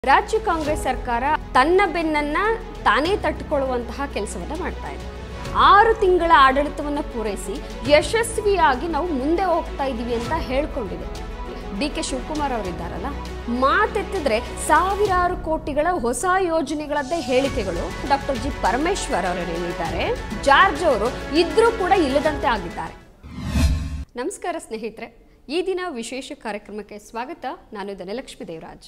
ರಾಜ್ಯ ಕಾಂಗ್ರೆಸ್ ಸರ್ಕಾರ ತನ್ನ ಬೆನ್ನನ್ನ ತಾನೇ ತಟ್ಟುಕೊಳ್ಳುವಂತಹ ಕೆಲಸವನ್ನ ಮಾಡ್ತಾ ಇದೆ ಆರು ತಿಂಗಳ ಆಡಳಿತವನ್ನ ಪೂರೈಸಿ ಯಶಸ್ವಿಯಾಗಿ ನಾವು ಮುಂದೆ ಹೋಗ್ತಾ ಇದ್ದೀವಿ ಅಂತ ಹೇಳ್ಕೊಂಡಿದೆ ಡಿ ಕೆ ಶಿವಕುಮಾರ್ ಅವರಿದ್ದಾರಲ್ಲ ಮಾತೆತ್ತಿದ್ರೆ ಸಾವಿರಾರು ಕೋಟಿಗಳ ಹೊಸ ಯೋಜನೆಗಳದ್ದೇ ಹೇಳಿಕೆಗಳು ಡಾಕ್ಟರ್ ಜಿ ಪರಮೇಶ್ವರ್ ಅವರೇನಿದ್ದಾರೆ ಜಾರ್ಜ್ ಅವರು ಇದ್ರೂ ಕೂಡ ಇಲ್ಲದಂತೆ ಆಗಿದ್ದಾರೆ ನಮಸ್ಕಾರ ಸ್ನೇಹಿತರೆ ಈ ದಿನ ವಿಶೇಷ ಕಾರ್ಯಕ್ರಮಕ್ಕೆ ಸ್ವಾಗತ ನಾನು ಧನಲಕ್ಷ್ಮಿ ದೇವರಾಜ್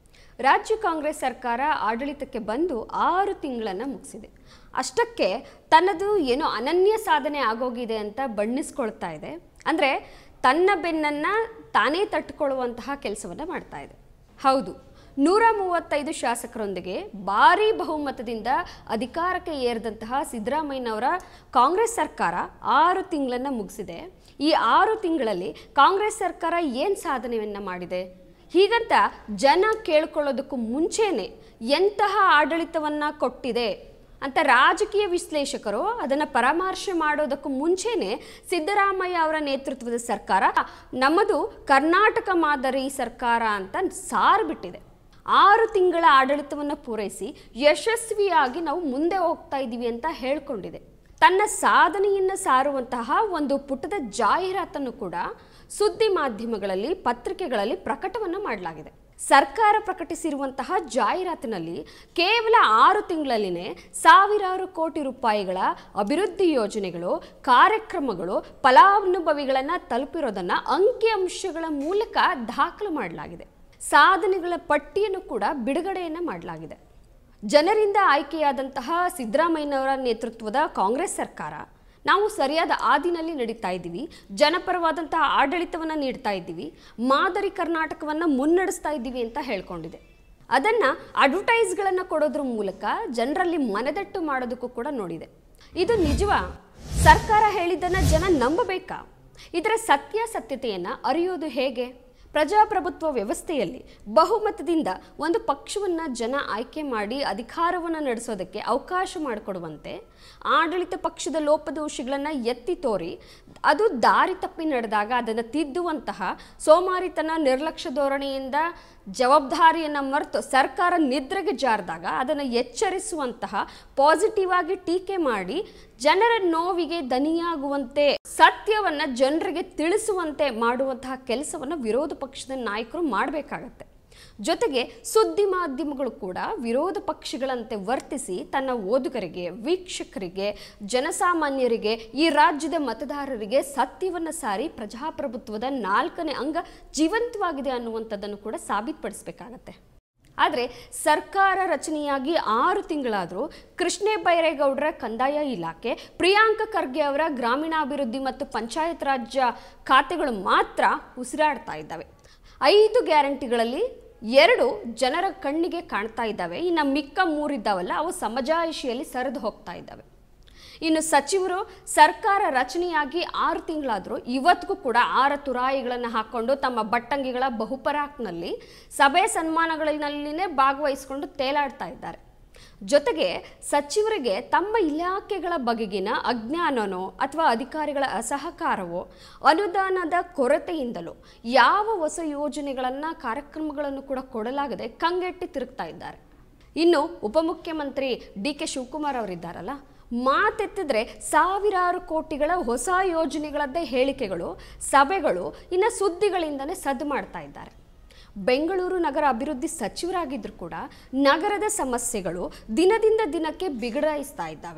ರಾಜ್ಯ ಕಾಂಗ್ರೆಸ್ ಸರ್ಕಾರ ಆಡಳಿತಕ್ಕೆ ಬಂದು ಆರು ತಿಂಗಳನ್ನು ಮುಗಿಸಿದೆ ಅಷ್ಟಕ್ಕೆ ತನ್ನದು ಏನೋ ಅನನ್ಯ ಸಾಧನೆ ಆಗೋಗಿದೆ ಅಂತ ಬಣ್ಣಿಸ್ಕೊಳ್ತಾ ಇದೆ ಅಂದರೆ ತನ್ನ ಬೆನ್ನನ್ನು ತಾನೇ ತಟ್ಟುಕೊಳ್ಳುವಂತಹ ಕೆಲಸವನ್ನು ಮಾಡ್ತಾ ಇದೆ ಹೌದು ನೂರ ಮೂವತ್ತೈದು ಶಾಸಕರೊಂದಿಗೆ ಭಾರೀ ಬಹುಮತದಿಂದ ಅಧಿಕಾರಕ್ಕೆ ಏರಿದಂತಹ ಸಿದ್ದರಾಮಯ್ಯನವರ ಕಾಂಗ್ರೆಸ್ ಸರ್ಕಾರ ಆರು ತಿಂಗಳನ್ನು ಮುಗಿಸಿದೆ ಈ ಆರು ತಿಂಗಳಲ್ಲಿ ಕಾಂಗ್ರೆಸ್ ಸರ್ಕಾರ ಏನು ಸಾಧನೆಯನ್ನು ಮಾಡಿದೆ ಹೀಗಂತ ಜನ ಕೇಳ್ಕೊಳ್ಳೋದಕ್ಕೂ ಮುಂಚೆನೆ ಎಂತಹ ಆಡಳಿತವನ್ನು ಕೊಟ್ಟಿದೆ ಅಂತ ರಾಜಕೀಯ ವಿಶ್ಲೇಷಕರು ಅದನ್ನು ಪರಾಮರ್ಶೆ ಮಾಡೋದಕ್ಕೂ ಮುಂಚೆನೆ ಸಿದ್ದರಾಮಯ್ಯ ಅವರ ನೇತೃತ್ವದ ಸರ್ಕಾರ ನಮ್ಮದು ಕರ್ನಾಟಕ ಮಾದರಿ ಸರ್ಕಾರ ಅಂತ ಸಾರ್ಬಿಟ್ಟಿದೆ ಆರು ತಿಂಗಳ ಆಡಳಿತವನ್ನು ಪೂರೈಸಿ ಯಶಸ್ವಿಯಾಗಿ ನಾವು ಮುಂದೆ ಹೋಗ್ತಾ ಇದ್ದೀವಿ ಅಂತ ಹೇಳ್ಕೊಂಡಿದೆ ತನ್ನ ಸಾಧನೆಯನ್ನು ಸಾರುವಂತಹ ಒಂದು ಪುಟದ ಜಾಹೀರಾತನ್ನು ಕೂಡ ಸುದ್ದಿ ಮಾಧ್ಯಮಗಳಲ್ಲಿ ಪತ್ರಿಕೆಗಳಲ್ಲಿ ಪ್ರಕಟವನ್ನು ಮಾಡಲಾಗಿದೆ ಸರ್ಕಾರ ಪ್ರಕಟಿಸಿರುವಂತಹ ಜಾಹೀರಾತಿನಲ್ಲಿ ಕೇವಲ ಆರು ತಿಂಗಳಲ್ಲಿನೇ ಸಾವಿರಾರು ಕೋಟಿ ರೂಪಾಯಿಗಳ ಅಭಿವೃದ್ಧಿ ಯೋಜನೆಗಳು ಕಾರ್ಯಕ್ರಮಗಳು ಫಲಾನುಭವಿಗಳನ್ನು ತಲುಪಿರೋದನ್ನು ಅಂಕಿಅಂಶಗಳ ಮೂಲಕ ದಾಖಲು ಮಾಡಲಾಗಿದೆ ಸಾಧನೆಗಳ ಪಟ್ಟಿಯನ್ನು ಕೂಡ ಬಿಡುಗಡೆಯನ್ನು ಮಾಡಲಾಗಿದೆ ಜನರಿಂದ ಆಯ್ಕೆಯಾದಂತಹ ಸಿದ್ದರಾಮಯ್ಯನವರ ನೇತೃತ್ವದ ಕಾಂಗ್ರೆಸ್ ಸರ್ಕಾರ ನಾವು ಸರಿಯಾದ ಹಾದಿನಲ್ಲಿ ನಡೀತಾ ಇದ್ದೀವಿ ಜನಪರವಾದಂತಹ ಆಡಳಿತವನ್ನು ನೀಡ್ತಾ ಇದ್ದೀವಿ ಮಾದರಿ ಕರ್ನಾಟಕವನ್ನು ಮುನ್ನಡೆಸ್ತಾ ಇದ್ದೀವಿ ಅಂತ ಹೇಳ್ಕೊಂಡಿದೆ ಅದನ್ನು ಅಡ್ವರ್ಟೈಸ್ಗಳನ್ನು ಕೊಡೋದ್ರ ಮೂಲಕ ಜನರಲ್ಲಿ ಮನದಟ್ಟು ಮಾಡೋದಕ್ಕೂ ಕೂಡ ನೋಡಿದೆ ಇದು ನಿಜವಾ ಸರ್ಕಾರ ಹೇಳಿದ್ದನ್ನು ಜನ ನಂಬಬೇಕಾ ಇದರ ಸತ್ಯಾಸತ್ಯತೆಯನ್ನು ಅರಿಯೋದು ಹೇಗೆ ಪ್ರಜಾಪ್ರಭುತ್ವ ವ್ಯವಸ್ಥೆಯಲ್ಲಿ ಬಹುಮತದಿಂದ ಒಂದು ಪಕ್ಷವನ್ನು ಜನ ಆಯ್ಕೆ ಮಾಡಿ ಅಧಿಕಾರವನ್ನು ನಡೆಸೋದಕ್ಕೆ ಅವಕಾಶ ಮಾಡಿಕೊಡುವಂತೆ ಆಡಳಿತ ಪಕ್ಷದ ಲೋಪದೋಷಿಗಳನ್ನು ಎತ್ತಿ ತೋರಿ ಅದು ದಾರಿ ತಪ್ಪಿ ನಡೆದಾಗ ಅದನ್ನು ತಿದ್ದುವಂತಹ ಸೋಮಾರಿತನ ನಿರ್ಲಕ್ಷ್ಯ ಧೋರಣೆಯಿಂದ ಜವಾಬ್ದಾರಿಯನ್ನು ಮರೆತು ಸರ್ಕಾರ ನಿದ್ರೆಗೆ ಜಾರಿದಾಗ ಅದನ್ನು ಎಚ್ಚರಿಸುವಂತಹ ಪಾಸಿಟಿವ್ ಆಗಿ ಟೀಕೆ ಮಾಡಿ ಜನರ ನೋವಿಗೆ ದನಿಯಾಗುವಂತೆ ಸತ್ಯವನ್ನ ಜನರಿಗೆ ತಿಳಿಸುವಂತೆ ಮಾಡುವಂತಹ ಕೆಲಸವನ್ನು ವಿರೋಧ ಪಕ್ಷದ ನಾಯಕರು ಮಾಡಬೇಕಾಗತ್ತೆ ಜೊತೆಗೆ ಸುದ್ದಿ ಮಾಧ್ಯಮಗಳು ಕೂಡ ವಿರೋಧ ಪಕ್ಷಗಳಂತೆ ವರ್ತಿಸಿ ತನ್ನ ಓದುಗರಿಗೆ ವೀಕ್ಷಕರಿಗೆ ಜನಸಾಮಾನ್ಯರಿಗೆ ಈ ರಾಜ್ಯದ ಮತದಾರರಿಗೆ ಸತ್ಯವನ್ನು ಸಾರಿ ಪ್ರಜಾಪ್ರಭುತ್ವದ ನಾಲ್ಕನೇ ಅಂಗ ಜೀವಂತವಾಗಿದೆ ಅನ್ನುವಂಥದ್ದನ್ನು ಕೂಡ ಸಾಬೀತುಪಡಿಸಬೇಕಾಗತ್ತೆ ಆದರೆ ಸರ್ಕಾರ ರಚನೆಯಾಗಿ ಆರು ತಿಂಗಳಾದರೂ ಕೃಷ್ಣೇ ಬೈರೇಗೌಡರ ಕಂದಾಯ ಇಲಾಖೆ ಪ್ರಿಯಾಂಕ ಖರ್ಗೆ ಅವರ ಗ್ರಾಮೀಣಾಭಿವೃದ್ಧಿ ಮತ್ತು ಪಂಚಾಯತ್ ರಾಜ್ಯ ಖಾತೆಗಳು ಮಾತ್ರ ಉಸಿರಾಡ್ತಾ ಇದ್ದಾವೆ ಐದು ಗ್ಯಾರಂಟಿಗಳಲ್ಲಿ ಎರಡು ಜನರ ಕಣ್ಣಿಗೆ ಕಾಣ್ತಾ ಇದ್ದಾವೆ ಇನ್ನು ಮಿಕ್ಕ ಮೂರಿದ್ದಾವಲ್ಲ ಅವು ಸಮಜಾಯಿಷಿಯಲ್ಲಿ ಸರಿದು ಹೋಗ್ತಾ ಇದ್ದಾವೆ ಇನ್ನು ಸಚಿವರು ಸರ್ಕಾರ ರಚನೆಯಾಗಿ ಆರು ತಿಂಗಳಾದರೂ ಇವತ್ತಿಗೂ ಕೂಡ ಆರ ತುರಾಯಿಗಳನ್ನು ಹಾಕ್ಕೊಂಡು ತಮ್ಮ ಬಟ್ಟಂಗಿಗಳ ಬಹುಪರಾಕ್ನಲ್ಲಿ ಸಭೆ ಸನ್ಮಾನಗಳಲ್ಲಿನೇ ಭಾಗವಹಿಸಿಕೊಂಡು ತೇಲಾಡ್ತಾ ಇದ್ದಾರೆ ಜೊತೆಗೆ ಸಚಿವರಿಗೆ ತಮ್ಮ ಇಲಾಖೆಗಳ ಬಗೆಗಿನ ಅಜ್ಞಾನನೋ ಅಥವಾ ಅಧಿಕಾರಿಗಳ ಅಸಹಕಾರವೋ ಅನುದಾನದ ಕೊರತೆಯಿಂದಲೋ ಯಾವ ಹೊಸ ಯೋಜನೆಗಳನ್ನು ಕಾರ್ಯಕ್ರಮಗಳನ್ನು ಕೂಡ ಕೊಡಲಾಗದೆ ಕಂಗೆಟ್ಟಿ ತಿರುಗ್ತಾ ಇದ್ದಾರೆ ಇನ್ನು ಉಪಮುಖ್ಯಮಂತ್ರಿ ಡಿ ಕೆ ಶಿವಕುಮಾರ್ ಅವರಿದ್ದಾರಲ್ಲ ಮಾತೆತ್ತಿದ್ರೆ ಸಾವಿರಾರು ಕೋಟಿಗಳ ಹೊಸ ಯೋಜನೆಗಳದ್ದೇ ಹೇಳಿಕೆಗಳು ಸಭೆಗಳು ಇನ್ನು ಸುದ್ದಿಗಳಿಂದನೇ ಸದ್ದು ಮಾಡ್ತಾ ಇದ್ದಾರೆ ಬೆಂಗಳೂರು ನಗರ ಅಭಿವೃದ್ಧಿ ಸಚಿವರಾಗಿದ್ದರೂ ಕೂಡ ನಗರದ ಸಮಸ್ಯೆಗಳು ದಿನದಿಂದ ದಿನಕ್ಕೆ ಬಿಗಡಾಯಿಸ್ತಾ ಇದ್ದಾವೆ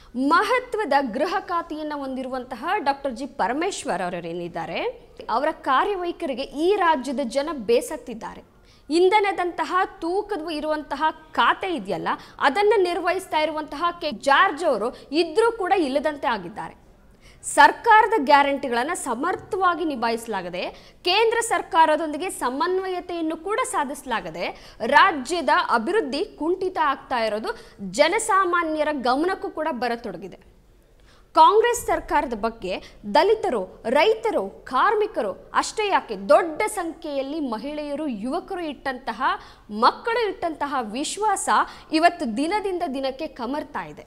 ಮಹತ್ವದ ಗೃಹ ಖಾತೆಯನ್ನು ಹೊಂದಿರುವಂತಹ ಡಾಕ್ಟರ್ ಜಿ ಪರಮೇಶ್ವರ್ ಅವರೇನಿದ್ದಾರೆ ಅವರ ಕಾರ್ಯವೈಖರಿಗೆ ಈ ರಾಜ್ಯದ ಜನ ಬೇಸತ್ತಿದ್ದಾರೆ ಇಂಧನದಂತಹ ತೂಕದ ಇರುವಂತಹ ಖಾತೆ ಇದೆಯಲ್ಲ ಅದನ್ನು ನಿರ್ವಹಿಸ್ತಾ ಇರುವಂತಹ ಕೆ ಜಾರ್ಜ್ ಅವರು ಇದ್ರೂ ಕೂಡ ಇಲ್ಲದಂತೆ ಆಗಿದ್ದಾರೆ ಸರ್ಕಾರದ ಗ್ಯಾರಂಟಿಗಳನ್ನು ಸಮರ್ಥವಾಗಿ ನಿಭಾಯಿಸಲಾಗದೆ ಕೇಂದ್ರ ಸರ್ಕಾರದೊಂದಿಗೆ ಸಮನ್ವಯತೆಯನ್ನು ಕೂಡ ಸಾಧಿಸಲಾಗದೆ ರಾಜ್ಯದ ಅಭಿವೃದ್ಧಿ ಕುಂಠಿತ ಆಗ್ತಾ ಇರೋದು ಜನಸಾಮಾನ್ಯರ ಗಮನಕ್ಕೂ ಕೂಡ ಬರತೊಡಗಿದೆ ಕಾಂಗ್ರೆಸ್ ಸರ್ಕಾರದ ಬಗ್ಗೆ ದಲಿತರು ರೈತರು ಕಾರ್ಮಿಕರು ಅಷ್ಟೇ ಯಾಕೆ ದೊಡ್ಡ ಸಂಖ್ಯೆಯಲ್ಲಿ ಮಹಿಳೆಯರು ಯುವಕರು ಇಟ್ಟಂತಹ ಮಕ್ಕಳು ಇಟ್ಟಂತಹ ವಿಶ್ವಾಸ ಇವತ್ತು ದಿನದಿಂದ ದಿನಕ್ಕೆ ಕಮರ್ತಾ ಇದೆ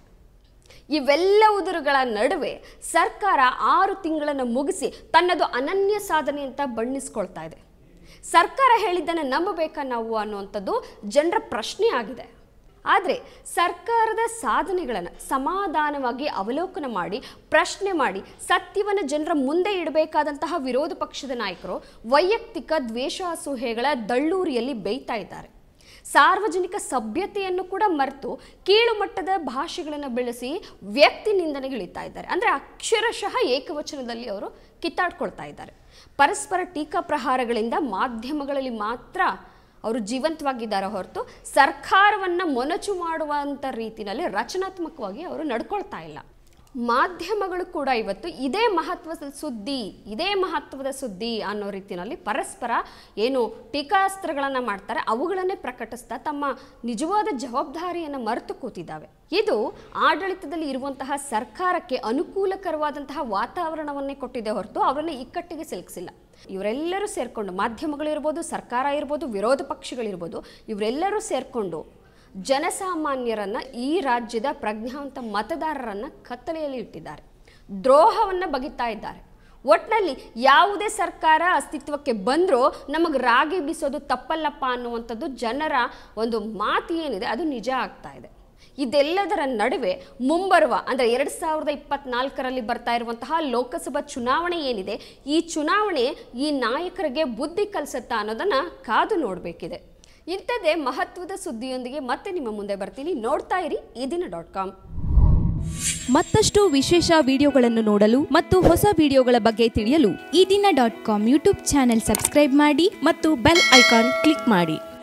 ಇವೆಲ್ಲವುದರುಗಳ ನಡುವೆ ಸರ್ಕಾರ ಆರು ತಿಂಗಳನ್ನು ಮುಗಿಸಿ ತನ್ನದು ಅನನ್ಯ ಸಾಧನೆ ಅಂತ ಬಣ್ಣಿಸ್ಕೊಳ್ತಾ ಇದೆ ಸರ್ಕಾರ ಹೇಳಿದ್ದನ್ನು ನಂಬಬೇಕಾ ನಾವು ಅನ್ನುವಂಥದ್ದು ಜನರ ಪ್ರಶ್ನೆ ಆಗಿದೆ ಆದರೆ ಸರ್ಕಾರದ ಸಾಧನೆಗಳನ್ನು ಸಮಾಧಾನವಾಗಿ ಅವಲೋಕನ ಮಾಡಿ ಪ್ರಶ್ನೆ ಮಾಡಿ ಸತ್ಯವನ್ನು ಜನರ ಮುಂದೆ ಇಡಬೇಕಾದಂತಹ ವಿರೋಧ ಪಕ್ಷದ ನಾಯಕರು ವೈಯಕ್ತಿಕ ದ್ವೇಷಾಸೂಹೆಗಳ ದಳ್ಳೂರಿಯಲ್ಲಿ ಬೇಯ್ತಾ ಇದ್ದಾರೆ ಸಾರ್ವಜನಿಕ ಸಭ್ಯತೆಯನ್ನು ಕೂಡ ಮರೆತು ಕೀಳು ಮಟ್ಟದ ಭಾಷೆಗಳನ್ನು ಬೆಳೆಸಿ ವ್ಯಕ್ತಿ ನಿಂದನೆಗಿಳಿತಾ ಇದ್ದಾರೆ ಅಂದರೆ ಅಕ್ಷರಶಃ ಏಕವಚನದಲ್ಲಿ ಅವರು ಕಿತ್ತಾಡ್ಕೊಳ್ತಾ ಇದ್ದಾರೆ ಪರಸ್ಪರ ಟೀಕಾ ಪ್ರಹಾರಗಳಿಂದ ಮಾಧ್ಯಮಗಳಲ್ಲಿ ಮಾತ್ರ ಅವರು ಜೀವಂತವಾಗಿದ್ದಾರೆ ಹೊರತು ಸರ್ಕಾರವನ್ನು ಮೊನಚು ಮಾಡುವಂಥ ರೀತಿಯಲ್ಲಿ ರಚನಾತ್ಮಕವಾಗಿ ಅವರು ನಡ್ಕೊಳ್ತಾ ಇಲ್ಲ ಮಾಧ್ಯಮಗಳು ಕೂಡ ಇವತ್ತು ಇದೇ ಮಹತ್ವದ ಸುದ್ದಿ ಇದೇ ಮಹತ್ವದ ಸುದ್ದಿ ಅನ್ನೋ ರೀತಿಯಲ್ಲಿ ಪರಸ್ಪರ ಏನು ಟೀಕಾಸ್ತ್ರಗಳನ್ನು ಮಾಡ್ತಾರೆ ಅವುಗಳನ್ನೇ ಪ್ರಕಟಿಸ್ತಾ ತಮ್ಮ ನಿಜವಾದ ಜವಾಬ್ದಾರಿಯನ್ನು ಮರೆತು ಕೂತಿದ್ದಾವೆ ಇದು ಆಡಳಿತದಲ್ಲಿ ಇರುವಂತಹ ಸರ್ಕಾರಕ್ಕೆ ಅನುಕೂಲಕರವಾದಂತಹ ವಾತಾವರಣವನ್ನೇ ಕೊಟ್ಟಿದೆ ಹೊರತು ಅವರನ್ನು ಇಕ್ಕಟ್ಟಿಗೆ ಸಿಲುಕಿಸಿಲ್ಲ ಇವರೆಲ್ಲರೂ ಸೇರಿಕೊಂಡು ಮಾಧ್ಯಮಗಳಿರ್ಬೋದು ಸರ್ಕಾರ ಇರ್ಬೋದು ವಿರೋಧ ಪಕ್ಷಗಳಿರ್ಬೋದು ಇವರೆಲ್ಲರೂ ಸೇರಿಕೊಂಡು ಜನಸಾಮಾನ್ಯರನ್ನು ಈ ರಾಜ್ಯದ ಪ್ರಜ್ಞಾವಂತ ಮತದಾರರನ್ನು ಕತ್ತಲೆಯಲ್ಲಿ ಇಟ್ಟಿದ್ದಾರೆ ದ್ರೋಹವನ್ನು ಬಗಿತಾ ಇದ್ದಾರೆ ಒಟ್ಟಿನಲ್ಲಿ ಯಾವುದೇ ಸರ್ಕಾರ ಅಸ್ತಿತ್ವಕ್ಕೆ ಬಂದರೂ ನಮಗೆ ರಾಗಿ ಬೀಸೋದು ತಪ್ಪಲ್ಲಪ್ಪ ಅನ್ನುವಂಥದ್ದು ಜನರ ಒಂದು ಮಾತು ಏನಿದೆ ಅದು ನಿಜ ಆಗ್ತಾ ಇದೆ ಇದೆಲ್ಲದರ ನಡುವೆ ಮುಂಬರುವ ಅಂದರೆ ಎರಡು ಸಾವಿರದ ಇಪ್ಪತ್ನಾಲ್ಕರಲ್ಲಿ ಬರ್ತಾ ಇರುವಂತಹ ಲೋಕಸಭಾ ಚುನಾವಣೆ ಏನಿದೆ ಈ ಚುನಾವಣೆ ಈ ನಾಯಕರಿಗೆ ಬುದ್ಧಿ ಕಲಿಸುತ್ತಾ ಅನ್ನೋದನ್ನು ಕಾದು ನೋಡಬೇಕಿದೆ ಇಂಥದ್ದೇ ಮಹತ್ವದ ಸುದ್ದಿಯೊಂದಿಗೆ ಮತ್ತೆ ನಿಮ್ಮ ಮುಂದೆ ಬರ್ತೀನಿ ನೋಡ್ತಾ ಇರಿ ಈ ದಿನ ಡಾಟ್ ಕಾಮ್ ಮತ್ತಷ್ಟು ವಿಶೇಷ ವಿಡಿಯೋಗಳನ್ನು ನೋಡಲು ಮತ್ತು ಹೊಸ ವಿಡಿಯೋಗಳ ಬಗ್ಗೆ ತಿಳಿಯಲು ಈ ದಿನ dot com YouTube channel subscribe ಮಾಡಿ ಮತ್ತು ಬೆಲ್ ಐಕಾನ್ ಕ್ಲಿಕ್ ಮಾಡಿ